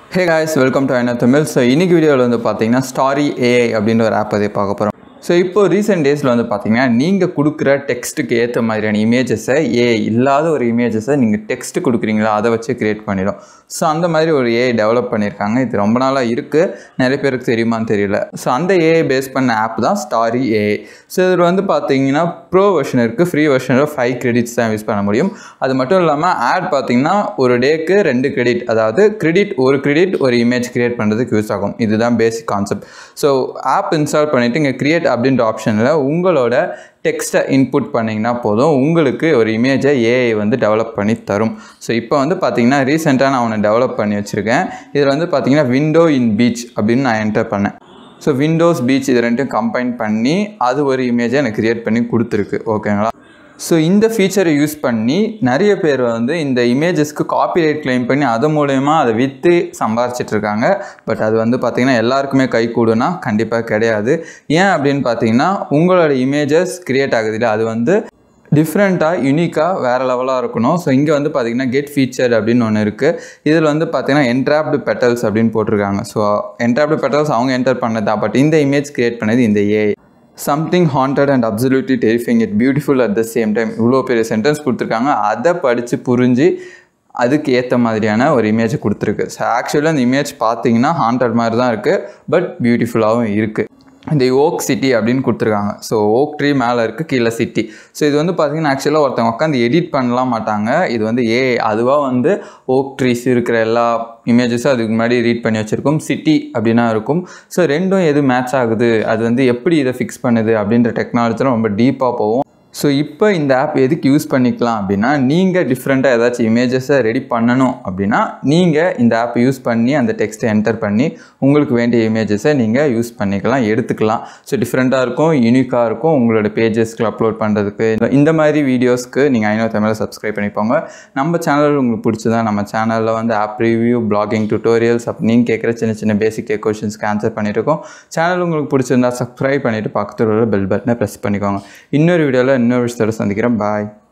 hey guys welcome to ஐநா Tamil so இன்னைக்கு வீடியோவில் வந்து பார்த்தீங்கன்னா ஸ்டாரி ஏஐ அப்படின்ற ஒரு ஆப் பற்றி பார்க்க போகிறோம் ஸோ இப்போ ரீசெண்ட் டேஸில் வந்து பார்த்தீங்கன்னா நீங்கள் கொடுக்குற டெக்ஸ்ட்டுக்கு ஏற்ற மாதிரியான இமேஜஸை ஏஐ இல்லாத ஒரு இமேஜஸை நீங்கள் டெக்ஸ்ட் கொடுக்குறீங்களா அதை வச்சு கிரியேட் பண்ணிடும் ஸோ அந்த மாதிரி ஒரு ஏஐ டெவலப் பண்ணியிருக்காங்க இது ரொம்ப நாளாக இருக்குது நிறைய பேருக்கு தெரியுமான்னு தெரியல ஸோ அந்த ஏஐ பேஸ் பண்ண ஆப் தான் ஸ்டாரி ஏஐ ஸோ இதில் வந்து பார்த்தீங்கன்னா ப்ரோ வெர்ஷன் இருக்குது ஃப்ரீ வெர்ஷனில் ஃபைவ் கிரெடிட்ஸ் தான் யூஸ் பண்ண முடியும் அது மட்டும் இல்லாமல் ஆட் பார்த்தீங்கன்னா ஒரு டேக்கு ரெண்டு கிரெடிட் அதாவது கிரெடிட் ஒரு கிரெடிட் ஒரு இமேஜ் கிரியேட் பண்ணுறதுக்கு யூஸ் ஆகும் இதுதான் basic concept so app install பண்ணிவிட்டு இங்கே கிரியேட் அப்படின்ற ஆப்ஷனில் உங்களோட டெக்ஸ்ட்டை இன்புட் பண்ணிங்கன்னா போதும் உங்களுக்கு ஒரு இமேஜை ஏஐ வந்து டெவலப் பண்ணி தரும் ஸோ இப்போ வந்து பார்த்தீங்கன்னா ரீசெண்டாக நான் ஒன்று டெவலப் பண்ணி வச்சுருக்கேன் இதில் வந்து பார்த்தீங்கன்னா விண்டோ இன் பீச் அப்படின்னு நான் என்டர் பண்ணேன் ஸோ விண்டோஸ் பீச் இது ரெண்டையும் கம்பைன் பண்ணி அது ஒரு இமேஜை எனக்கு கிரியேட் பண்ணி கொடுத்துருக்கு ஓகேங்களா ஸோ இந்த ஃபீச்சரை யூஸ் பண்ணி நிறைய பேர் வந்து இந்த இமேஜஸ்க்கு காப்பிரைட் கிளைம் பண்ணி அது மூலயமா அதை விற்று சம்பாரிச்சிட்டு இருக்காங்க பட் அது வந்து பார்த்திங்கன்னா எல்லாருக்குமே கை கூடுனா கண்டிப்பாக கிடையாது ஏன் அப்படின்னு பார்த்தீங்கன்னா உங்களோட இமேஜஸ் கிரியேட் ஆகுது இல்லை அது வந்து டிஃப்ரெண்ட்டாக யூனிக்காக வேறு லெவலாக இருக்கணும் ஸோ இங்கே வந்து பார்த்தீங்கன்னா கெட் ஃபீச்சர் அப்படின்னு ஒன்று இருக்குது இதில் வந்து பார்த்தீங்கன்னா என்ட்ராப்டு பெட்டல்ஸ் அப்படின்னு போட்டிருக்காங்க ஸோ என்ட்ராப்டு பெட்டல்ஸ் அவங்க என்டர் பண்ணதா பட் இந்த இமேஜ் கிரியேட் பண்ணது இந்த AI something haunted and absolutely terrifying it beautiful at the same time இவ்வளோ பெரிய சென்டென்ஸ் கொடுத்துருக்காங்க அதை படித்து புரிஞ்சு அதுக்கு ஏற்ற மாதிரியான ஒரு இமேஜை கொடுத்துருக்கு ஸோ ஆக்சுவலாக அந்த இமேஜ் பார்த்தீங்கன்னா ஹாண்டட் மாதிரி தான் இருக்குது பட் பியூட்டிஃபுல்லாகவும் இருக்குது இந்த ஓக் சிட்டி அப்படின்னு கொடுத்துருக்காங்க ஸோ ஓக் ட்ரீ மேலே இருக்குது கீழே சிட்டி ஸோ இது வந்து பார்த்திங்கன்னா ஆக்சுவலாக ஒருத்தவங்க உட்காந்து எடிட் பண்ணலாம் மாட்டாங்க இது வந்து ஏ அதுவாக வந்து ஓக் ட்ரீஸ் இருக்கிற எல்லா இமேஜஸும் அதுக்கு முன்னாடி ரீட் பண்ணி வச்சுருக்கோம் சிட்டி அப்படின்னா இருக்கும் ஸோ ரெண்டும் எது மேட்ச் ஆகுது அது வந்து எப்படி இதை ஃபிக்ஸ் பண்ணுது அப்படின்ற டெக்னாலஜிலாம் ரொம்ப டீப்பாக போகும் ஸோ இப்போ இந்த ஆப் எதுக்கு யூஸ் பண்ணிக்கலாம் அப்படின்னா நீங்கள் டிஃப்ரெண்ட்டாக ஏதாச்சும் இமேஜஸை ரெடி பண்ணணும் அப்படின்னா நீங்கள் இந்த ஆப் யூஸ் பண்ணி அந்த டெக்ஸ்ட்டை என்டர் பண்ணி உங்களுக்கு வேண்டிய இமேஜஸை நீங்கள் யூஸ் பண்ணிக்கலாம் எடுத்துக்கலாம் ஸோ டிஃப்ரெண்ட்டாக இருக்கும் யூனிக்காக இருக்கும் உங்களோட பேஜஸ்க்கு அப்லோட் பண்ணுறதுக்கு இந்த மாதிரி வீடியோஸ்க்கு நீங்கள் ஐநூறு தமிழை சப்ஸ்கிரைப் பண்ணிப்போங்க நம்ம சேனல் உங்களுக்கு பிடிச்சதா நம்ம சேனலில் வந்து ஆப் ரிவ்யூ பிளாகிங் டுட்டோரியல்ஸ் அப்போ நீங்கள் கேட்குற சின்ன சின்ன பேசிக் டெக் கொஷின்ஸ்க்கு ஆன்சர் பண்ணியிருக்கோம் சேனல் உங்களுக்கு பிடிச்சிருந்தா சப்ஸ்கிரைப் பண்ணிவிட்டு பக்கத்தில் உள்ள பெல் பட்டனை ப்ரெஸ் பண்ணிக்கோங்க இன்னொரு வீடியோவில் இன்னொரு விஷயத்தோட சந்திக்கிறேன் பாய்